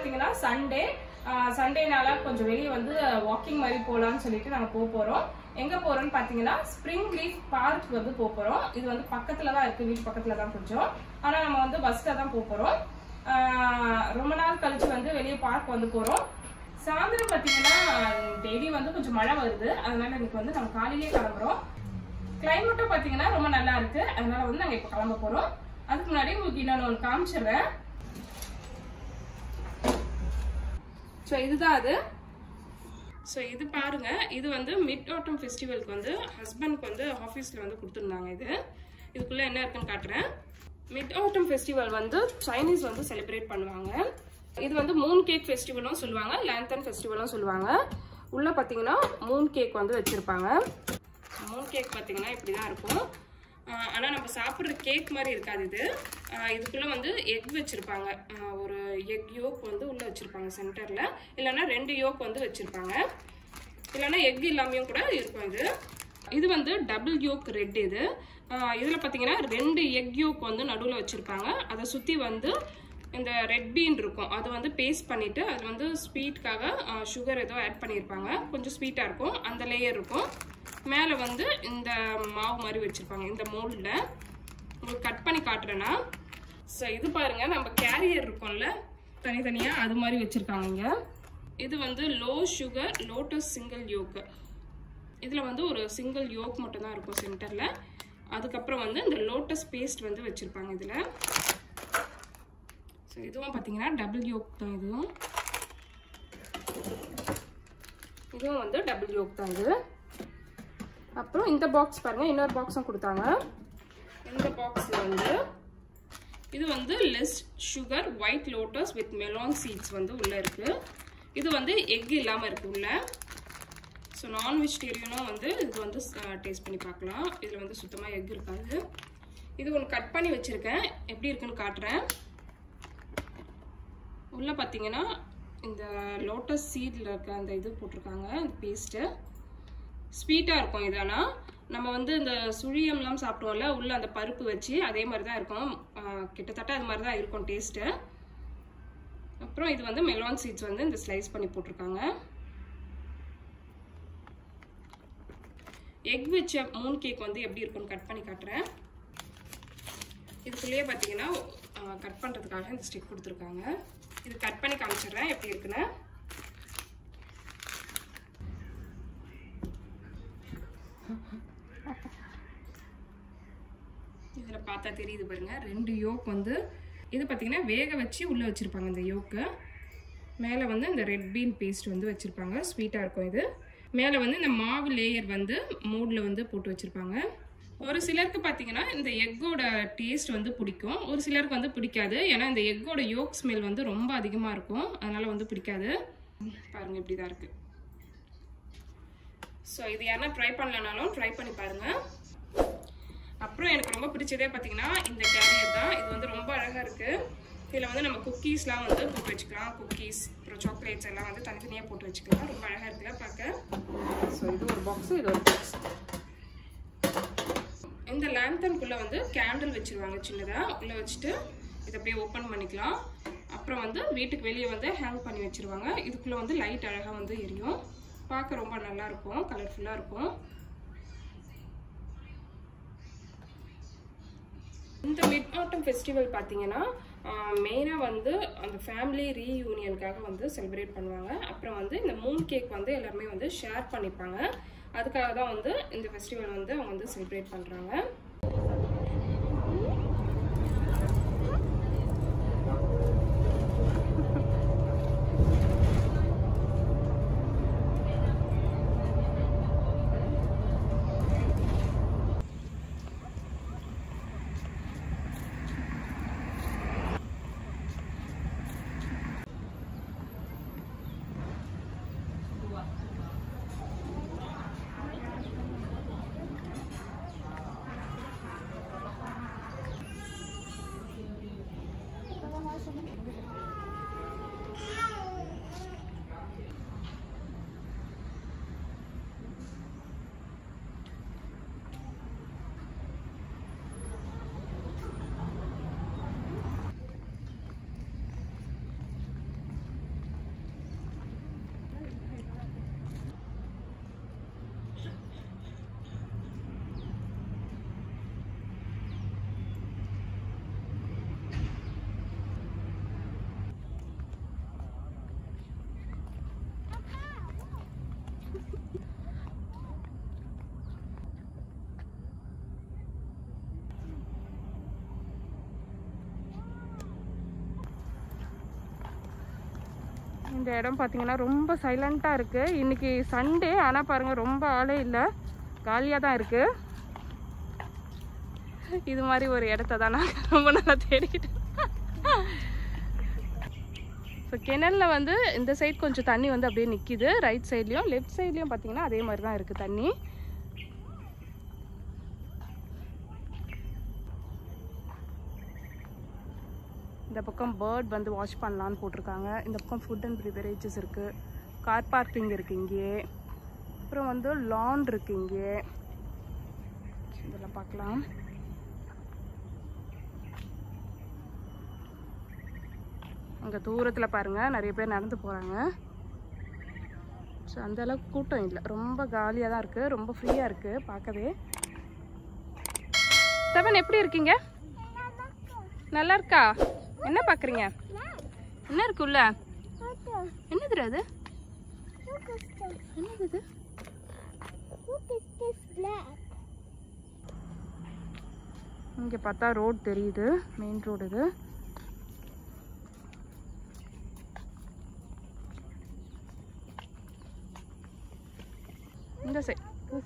பாத்தீங்கன்னா சண்டே சண்டேனால கொஞ்சம் வெளியே வந்து வாக்கிங் மாதிரி போலாம்னு சொல்லிட்டு நாங்க போக போறோம் எங்க போறோம்னு பாத்தீங்கன்னா ஸ்ப்ரிங் லீஃப் பார்க் வந்து போக போறோம் இது வந்து பக்கத்துல தான் இருக்கு வீட்டு பக்கத்துல தான் கொஞ்சம் ஆனா நம்ம வந்து பஸ்ல தான் போக போறோம் ஆஹ் ரொம்ப நாள் கழிச்சு வந்து வெளியே பார்க் வந்து போறோம் சாயந்தரம் பாத்தீங்கன்னா டெய்லி வந்து கொஞ்சம் மழை வருது அதனால இன்னைக்கு வந்து நம்ம காலையிலேயே கிளம்புறோம் கிளைமேட்டும் பாத்தீங்கன்னா ரொம்ப நல்லா இருக்கு அதனால வந்து நாங்க இப்ப கிளம்ப போறோம் அதுக்கு முன்னாடி உங்களுக்கு இன்னொன்று ஒன்று காமிச்சிடுறேன் ஸோ இதுதான் அது ஸோ இது பாருங்க இது வந்து மிட் ஆட்டம் ஃபெஸ்டிவலுக்கு வந்து ஹஸ்பண்ட்க்கு வந்து ஆஃபீஸில் வந்து கொடுத்துருந்தாங்க இது இதுக்குள்ளே என்ன இருக்குன்னு காட்டுறேன் மிட் ஆட்டம் ஃபெஸ்டிவல் வந்து சைனீஸ் வந்து செலிப்ரேட் பண்ணுவாங்க இது வந்து மூன் கேக் ஃபெஸ்டிவலும் சொல்லுவாங்க லேந்தன் ஃபெஸ்டிவலும் சொல்லுவாங்க உள்ளே பார்த்தீங்கன்னா மூன் கேக் வந்து வச்சுருப்பாங்க மூன் கேக் பார்த்தீங்கன்னா இப்படி தான் இருக்கும் ஆனால் நம்ம சாப்பிட்ற கேக் மாதிரி இருக்காது இது ஆஹ் இதுக்குள்ள வந்து எக் வச்சிருப்பாங்க ஆஹ் ஒரு எக் யோக் வந்து உள்ள வச்சிருப்பாங்க சென்டர்ல இல்லைன்னா ரெண்டு யோக் வந்து வச்சிருப்பாங்க இல்லைன்னா எக் இல்லாமையும் கூட இருக்கும் இது இது வந்து டபுள் யோக் ரெட் இது ஆஹ் இதுல பாத்தீங்கன்னா ரெண்டு எக் யோக் வந்து நடுவில் வச்சிருப்பாங்க அதை சுத்தி வந்து இந்த ரெட் பீன் இருக்கும் அது வந்து பேஸ்ட் பண்ணிட்டு அது வந்து ஸ்வீட்காக சுகர் ஏதோ ஆட் பண்ணியிருப்பாங்க கொஞ்சம் ஸ்வீட்டாக இருக்கும் அந்த லேயர் இருக்கும் மேலே வந்து இந்த மாவு மாதிரி வச்சிருப்பாங்க இந்த மோல்டில் உங்களுக்கு கட் பண்ணி காட்டுறேன்னா ஸோ இது பாருங்க நம்ம கேரியர் இருக்கும்ல தனித்தனியாக அது மாதிரி வச்சிருக்காங்க இங்க இது வந்து low sugar lotus single yolk இதில் வந்து ஒரு சிங்கிள் யோக் மட்டும் தான் இருக்கும் சென்டரில் அதுக்கப்புறம் வந்து இந்த லோட்டஸ் பேஸ்ட் வந்து வச்சுருப்பாங்க இதில் ஸோ இதுவும் பார்த்தீங்கன்னா டபுள் யோக் தான் இதுவும் இதுவும் வந்து டபுள் யோக் தான் இது அப்புறம் இந்த பாக்ஸ் பாருங்க இன்னொரு பாக்ஸும் கொடுத்தாங்க இந்த பாக்ஸில் வந்து இது வந்து less sugar white lotus with melon seeds வந்து உள்ளே இருக்குது இது வந்து எக் இல்லாமல் இருக்குது உள்ள ஸோ நான் வெஜிடேரியனும் வந்து இது வந்து டேஸ்ட் பண்ணி பார்க்கலாம் இதில் வந்து சுத்தமாக எக் இருக்காது இது ஒன்று கட் பண்ணி வச்சுருக்கேன் எப்படி இருக்குன்னு காட்டுறேன் உள்ளே பார்த்தீங்கன்னா இந்த லோட்டஸ் சீடில் இருக்க அந்த இது போட்டிருக்காங்க இந்த பேஸ்ட்டு ஸ்வீட்டாக இருக்கும் இது ஆனால் நம்ம வந்து இந்த சுழியம்லாம் சாப்பிடுவோம்ல உள்ள அந்த பருப்பு வச்சு அதே மாதிரி தான் இருக்கும் ஆஹ் கிட்டத்தட்ட அது மாதிரி தான் இருக்கும் டேஸ்ட்டு அப்புறம் இது வந்து மெலான் சீட்ஸ் வந்து இந்த ஸ்லைஸ் பண்ணி போட்டிருக்காங்க எக் வச்ச மூன் கேக் வந்து எப்படி இருக்கும்னு கட் பண்ணி காட்டுறேன் இதுக்குள்ளேயே பார்த்தீங்கன்னா கட் பண்ணுறதுக்காக இந்த ஸ்டிக் கொடுத்துருக்காங்க இது கட் பண்ணி காமிச்சிடுறேன் எப்படி இருக்குன்னு இதில் பார்த்தா தெரியுது பாருங்க ரெண்டு யோக் வந்து இது பார்த்தீங்கன்னா வேக வச்சு உள்ளே வச்சுருப்பாங்க இந்த யோக்கை மேலே வந்து இந்த ரெட் பீன் பேஸ்ட் வந்து வச்சுருப்பாங்க ஸ்வீட்டாக இருக்கும் இது மேலே வந்து இந்த மாவு லேயர் வந்து மூடில் வந்து போட்டு வச்சுருப்பாங்க ஒரு சிலருக்கு பார்த்தீங்கன்னா இந்த எக்கோட டேஸ்ட் வந்து பிடிக்கும் ஒரு சிலருக்கு வந்து பிடிக்காது ஏன்னா இந்த எக்கோட யோக் ஸ்மெல் வந்து ரொம்ப அதிகமாக இருக்கும் அதனால வந்து பிடிக்காது பாருங்க இப்படி தான் இருக்குது ஸோ இது யாரா ட்ரை பண்ணலனாலும் ட்ரை பண்ணி பாருங்கள் அப்புறம் எனக்கு ரொம்ப பிடிச்சதே பார்த்தீங்கன்னா இந்த கேரியர் தான் இது வந்து ரொம்ப அழகாக இருக்குது இதில் வந்து நம்ம குக்கீஸ்லாம் வந்து போட்டு வச்சுக்கலாம் குக்கீஸ் அப்புறம் சாக்லேட்ஸ் எல்லாம் வந்து தனித்தனியாக போட்டு வச்சுக்கலாம் ரொம்ப அழகாக இருக்குல்ல பார்க்க ஸோ இது ஒரு பாக்ஸ் இது ஒரு பாக்ஸ் இந்த லேந்தனுக்குள்ளே வந்து கேண்டில் வச்சுருவாங்க சின்னதாக உள்ளே வச்சுட்டு இதை அப்படியே ஓப்பன் பண்ணிக்கலாம் அப்புறம் வந்து வீட்டுக்கு வெளியே வந்து ஹேங் பண்ணி வச்சுருவாங்க இதுக்குள்ளே வந்து லைட் அழகாக வந்து எரியும் பார்க்க ரொம்ப நல்லா இருக்கும் கலர்ஃபுல்லாக இருக்கும் இந்த மிட் ஆட்டம் ஃபெஸ்டிவல் பார்த்தீங்கன்னா மெயினாக வந்து அந்த ஃபேமிலி ரீயூனியனுக்காக வந்து செலிப்ரேட் பண்ணுவாங்க அப்புறம் வந்து இந்த மூன் கேக் வந்து எல்லாருமே வந்து ஷேர் பண்ணிப்பாங்க அதுக்காக தான் வந்து இந்த ஃபெஸ்டிவல் வந்து அவங்க வந்து செலிப்ரேட் பண்ணுறாங்க இந்த இடம் பார்த்தீங்கன்னா ரொம்ப சைலண்ட்டாக இருக்குது இன்னைக்கு சண்டே ஆனால் பாருங்கள் ரொம்ப ஆளே இல்லை காலியாக தான் இருக்குது இது மாதிரி ஒரு இடத்த தான் நான் ரொம்ப நல்லா தேடிக்கிட்டேன் ஸோ கிணல்ல வந்து இந்த சைட் கொஞ்சம் தண்ணி வந்து அப்படியே நிற்கிது ரைட் சைட்லேயும் லெஃப்ட் சைட்லேயும் பார்த்தீங்கன்னா அதே மாதிரி தான் இருக்குது தண்ணி இந்த பக்கம் பேர்ட் வந்து வாஷ் பண்ணலான்னு போட்டிருக்காங்க இந்த பக்கம் ஃபுட் அண்ட் ப்ரிபரேஜஸ் இருக்குது கார் பார்க்கிங் இருக்குது இங்கேயே அப்புறம் வந்து லான் இருக்குது இங்கே இதெல்லாம் பார்க்கலாம் அங்கே தூரத்தில் பாருங்கள் நிறைய பேர் நடந்து போகிறாங்க ஸோ அந்த அளவுக்கு கூட்டம் இல்லை ரொம்ப காலியாக தான் இருக்குது ரொம்ப ஃப்ரீயாக இருக்குது பார்க்கவே தவன் எப்படி இருக்கீங்க நல்லா இருக்கா என்ன பார்க்குறீங்க என்ன இருக்குல்ல என்னது அது என்னது இது இங்கே பார்த்தா ரோடு தெரியுது மெயின் ரோடு இது இந்த சைட்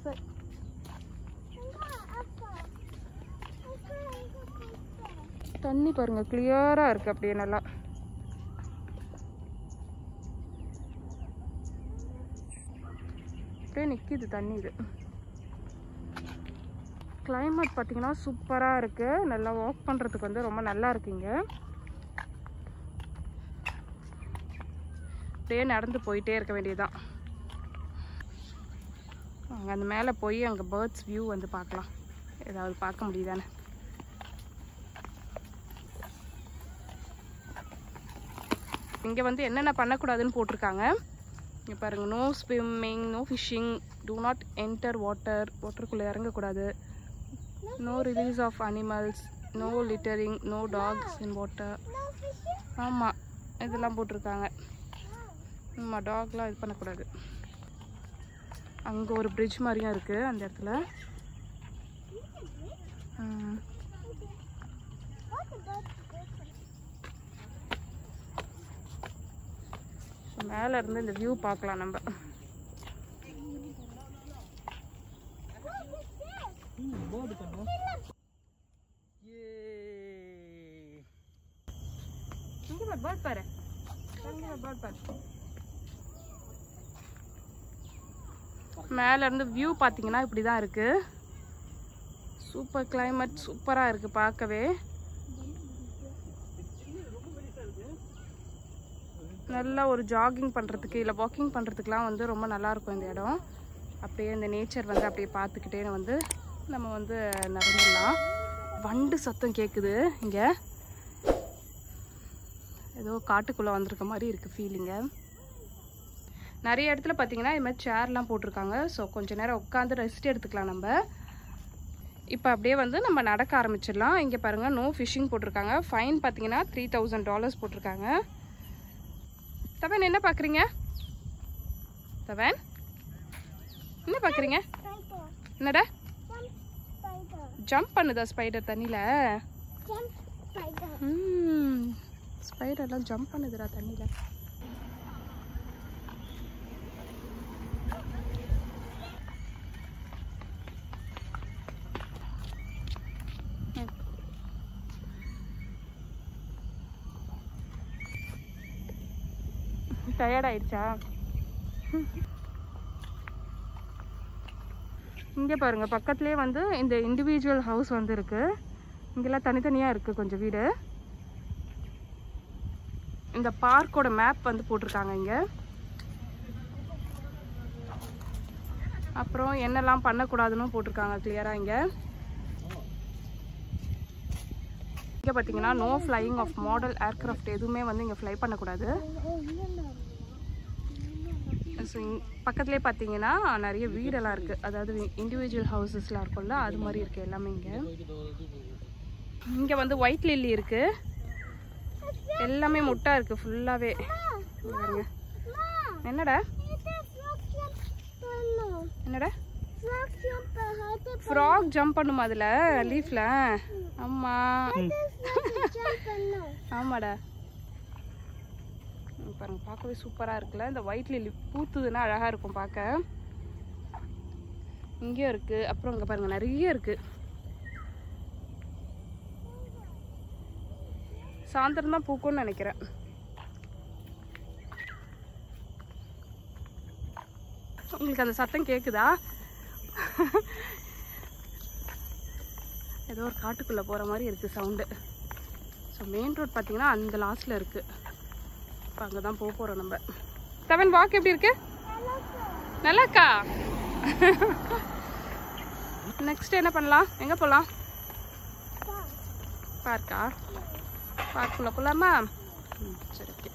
தண்ணி பாருங்க கிளியரா இருக்கு அப்படியே நல்லா அப்படியே நிக்குது தண்ணி இது கிளைமேட் பார்த்தீங்கன்னா சூப்பராக இருக்கு நல்லா வாக் பண்ணுறதுக்கு வந்து ரொம்ப நல்லா இருக்குங்க அப்படியே நடந்து போயிட்டே இருக்க வேண்டியதுதான் அங்கே அந்த மேலே போய் அங்கே பேர்ட்ஸ் வியூ வந்து பார்க்கலாம் ஏதாவது பார்க்க முடியுதானே இங்கே வந்து என்னென்ன பண்ணக்கூடாதுன்னு போட்டிருக்காங்க இங்கே பாருங்கள் no swimming no fishing do not enter water வாட்டருக்குள்ளே இறங்கக்கூடாது no release of animals no littering no dogs in water ஆமாம் இதெல்லாம் போட்டிருக்காங்க ஆமாம் டாக்லாம் இது பண்ணக்கூடாது அங்கே ஒரு பிரிட்ஜ் மாதிரியும் இருக்குது அந்த இடத்துல ம். மேலே இருந்து இந்த வியூ பார்க்கலாம் நம்ம இங்கே பேர்ட் பாரு பேர்ட் பாரு மேல இருந்து வியூ பார்த்தீங்கன்னா இப்படி தான் இருக்கு சூப்பர் கிளைமேட் சூப்பராக இருக்கு பார்க்கவே நல்லா ஒரு ஜாகிங் பண்ணுறதுக்கு இல்லை வாக்கிங் பண்ணுறதுக்குலாம் வந்து ரொம்ப நல்லா இருக்கும் இந்த இடம் அப்படியே இந்த நேச்சர் வந்து அப்படியே பார்த்துக்கிட்டே வந்து நம்ம வந்து நடந்துடலாம் வண்டு சத்தம் கேட்குது இங்கே ஏதோ காட்டுக்குள்ளே வந்திருக்க மாதிரி இருக்குது ஃபீலிங்க நிறைய இடத்துல பார்த்தீங்கன்னா இது மாதிரி சேர்லாம் போட்டிருக்காங்க ஸோ கொஞ்ச நேரம் உட்காந்து ரெஸ்ட் எடுத்துக்கலாம் நம்ம இப்போ அப்படியே வந்து நம்ம நடக்க ஆரம்பிச்சிடலாம் இங்கே பாருங்கள் நோ ஃபிஷிங் போட்டிருக்காங்க ஃபைன் பார்த்தீங்கன்னா த்ரீ தௌசண்ட் டாலர்ஸ் போட்டிருக்காங்க தவன் என்ன பார்க்குறீங்க தவன் என்ன பார்க்குறீங்க என்னடா ஜம்ப் பண்ணுதா ஸ்பைடர் தண்ணியில் ம் ஸ்பைடர்லாம் ஜம்ப் பண்ணுதுடா தண்ணியில் டயர்ட் ஆயிடுச்சா இங்கே பாருங்க பக்கத்துலேயே வந்து இந்த இண்டிவிஜுவல் ஹவுஸ் வந்து இருக்கு இங்கெல்லாம் தனித்தனியாக இருக்கு கொஞ்சம் வீடு இந்த பார்க்கோட மேப் வந்து போட்டிருக்காங்க இங்கே அப்புறம் என்னெல்லாம் பண்ணக்கூடாதுன்னு போட்டிருக்காங்க கிளியராக இங்கே இங்கே பார்த்தீங்கன்னா no flying of model aircraft எதுவுமே வந்து இங்கே ஃப்ளை பண்ணக்கூடாது ஸோ பக்கத்துலேயே பார்த்தீங்கன்னா நிறைய வீடெல்லாம் இருக்குது அதாவது இண்டிவிஜுவல் ஹவுசஸ்லாம் இருக்கும்ல அது மாதிரி இருக்குது எல்லாமே இங்கே இங்கே வந்து ஒயிட் லில்லி இருக்குது எல்லாமே முட்டா இருக்குது ஃபுல்லாகவே பாருங்க என்னடா என்னடா ஃப்ராக் ஜம்ப் பண்ணுமா அதில் லீஃபில் ஆமாம் ஆமாடா இங்க பாருங்க பார்க்கவே சூப்பராக இருக்குல்ல இந்த ஒயிட் லில்லி பூத்துதுன்னா அழகாக இருக்கும் பார்க்க இங்கேயும் இருக்கு அப்புறம் இங்கே பாருங்க நிறைய இருக்கு சாயந்தரம் தான் பூக்கும்னு நினைக்கிறேன் உங்களுக்கு அந்த சத்தம் கேக்குதா ஏதோ ஒரு காட்டுக்குள்ளே போகிற மாதிரி இருக்குது சவுண்டு ஸோ மெயின் ரோட் பார்த்தீங்கன்னா அந்த லாஸ்ட்டில் இருக்குது இப்போ அங்கே தான் போக போகிறோம் நம்ம செவன் வாக் எப்படி இருக்கு நல்லாக்கா நெக்ஸ்ட் என்ன பண்ணலாம் எங்கே போகலாம் பார்க்கா பார்க்குள்ள போகலாமா ம் சரி ஓகே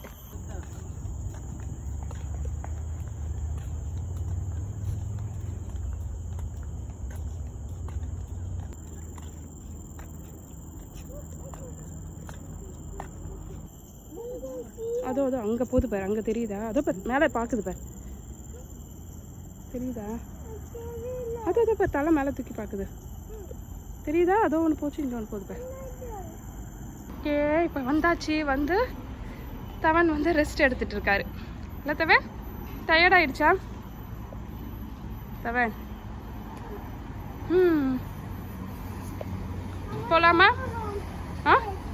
அதோ அதோ அங்கே போகுது பாரு அங்கே தெரியுதா அதோ பாரு மேலே பார்க்குது பாரு தெரியுதா அதோ அதோ பாரு தலை மேலே தூக்கி பார்க்குது தெரியுதா அதோ ஒன்று போச்சு இங்கே ஒன்று போகுது பாரு ஓகே இப்போ வந்தாச்சு வந்து தவன் வந்து ரெஸ்ட் எடுத்துட்டு இருக்காரு இல்லை தவன் டயர்ட் ஆயிடுச்சா தவன் ம் போகலாமா ஆ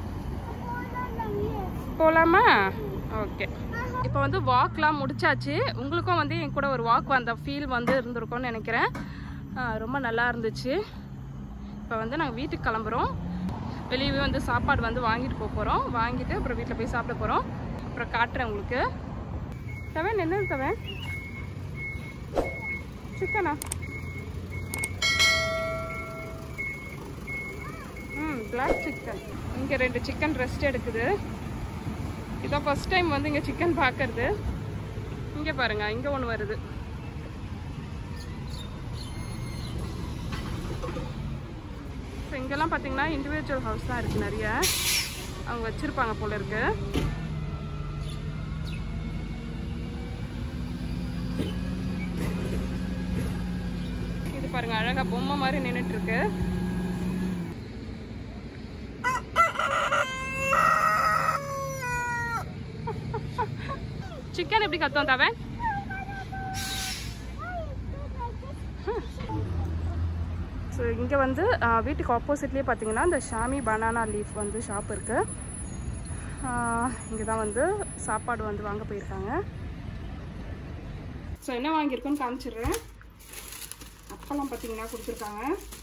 போகலாமா ஓகே இப்போ வந்து வாக்லாம் முடிச்சாச்சு உங்களுக்கும் வந்து என் கூட ஒரு வாக் வந்த ஃபீல் வந்து இருந்திருக்கும்னு நினைக்கிறேன் ஆ, ரொம்ப நல்லா இருந்துச்சு இப்போ வந்து நாங்கள் வீட்டுக்கு கிளம்புறோம் வெளியவே வந்து சாப்பாடு வந்து வாங்கிட்டு போக போகிறோம் வாங்கிட்டு அப்புறம் வீட்டில் போய் சாப்பிட போகிறோம் அப்புறம் காட்டுறேன் உங்களுக்கு தவன் என்னது தவன் சிக்கனா ம் பிளாக் சிக்கன் இங்கே ரெண்டு சிக்கன் ரெஸ்ட் எடுக்குது இதான் ஃபர்ஸ்ட் டைம் வந்து இங்கே சிக்கன் பார்க்கறது இங்கே பாருங்க இங்கே ஒன்று வருது ஸோ இங்கெல்லாம் பார்த்தீங்கன்னா இண்டிவிஜுவல் ஹவுஸ் தான் இருக்குது நிறைய அவங்க வச்சுருப்பாங்க போல இருக்கு இது பாருங்க அழகா பொம்மை மாதிரி நின்றுட்டு இருக்கு சிக்கன் எப்படி கத்துவோம் தவன் ஸோ இங்கே வந்து ஆ, வீட்டுக்கு ஆப்போசிட்லேயே பார்த்தீங்கன்னா இந்த ஷாமி பனானா லீஃப் வந்து ஷாப் இருக்குது இங்கே தான் வந்து சாப்பாடு வந்து வாங்க போயிருக்காங்க ஸோ என்ன வாங்கியிருக்கோன்னு காமிச்சிடுறேன் அப்பெல்லாம் பார்த்தீங்கன்னா கொடுத்துருக்காங்க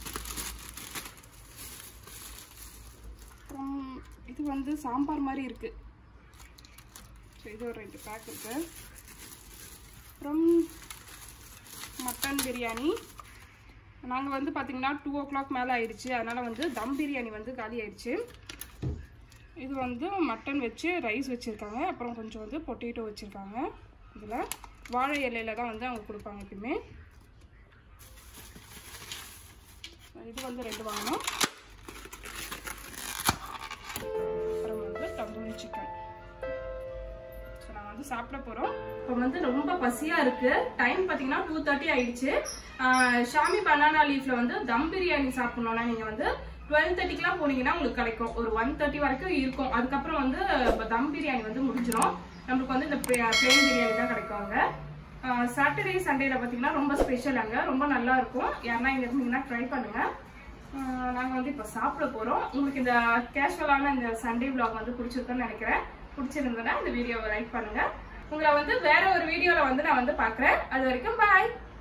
அப்புறம் இது வந்து சாம்பார் மாதிரி இருக்குது ஸோ இது ஒரு ரெண்டு பேக் இருக்கு அப்புறம் மட்டன் பிரியாணி நாங்கள் வந்து பார்த்தீங்கன்னா டூ ஓ கிளாக் மேலே ஆயிடுச்சு அதனால் வந்து தம் பிரியாணி வந்து காலி ஆயிடுச்சு இது வந்து மட்டன் வச்சு ரைஸ் வச்சுருக்காங்க அப்புறம் கொஞ்சம் வந்து பொட்டேட்டோ வச்சுருக்காங்க இதில் வாழை இலையில தான் வந்து அவங்க கொடுப்பாங்க எப்பயுமே இது வந்து ரெண்டு வாங்கணும் அப்புறம் வந்து தந்தூரி சிக்கன் ஸோ நாங்கள் வந்து சாப்பிட போகிறோம் இப்போ வந்து ரொம்ப பசியாக இருக்கு டைம் பார்த்தீங்கன்னா டூ தேர்ட்டி ஆயிடுச்சு ஆஹ் ஷாமி பனானா லீஃப்ல வந்து தம் பிரியாணி சாப்பிடணும்னா நீங்கள் வந்து டுவெல் தேர்ட்டிக்கெலாம் போனீங்கன்னா உங்களுக்கு கிடைக்கும் ஒரு ஒன் தேர்ட்டி வரைக்கும் இருக்கும் அதுக்கப்புறம் வந்து இப்ப தம் பிரியாணி வந்து முடிஞ்சிடும் நம்மளுக்கு வந்து இந்த பிளேன் பிரியாணி தான் கிடைக்கும் அங்கே சாட்டர்டே சண்டேல பார்த்தீங்கன்னா ரொம்ப ஸ்பெஷல் அங்கே ரொம்ப நல்லா இருக்கும் யாருன்னா இங்கே இருந்தீங்கன்னா ட்ரை பண்ணுங்க நாங்கள் வந்து இப்போ சாப்பிட போகிறோம் உங்களுக்கு இந்த கேஷுவலான இந்த சண்டே vlog வந்து பிடிச்சிருக்குன்னு நினைக்கிறேன் பிடிச்சிருந்ததுன்னா இந்த வீடியோவை லைக் பண்ணுங்க உங்களை வந்து வேற ஒரு வீடியோவில் வந்து நான் வந்து பார்க்குறேன் அது வரைக்கும் பாய்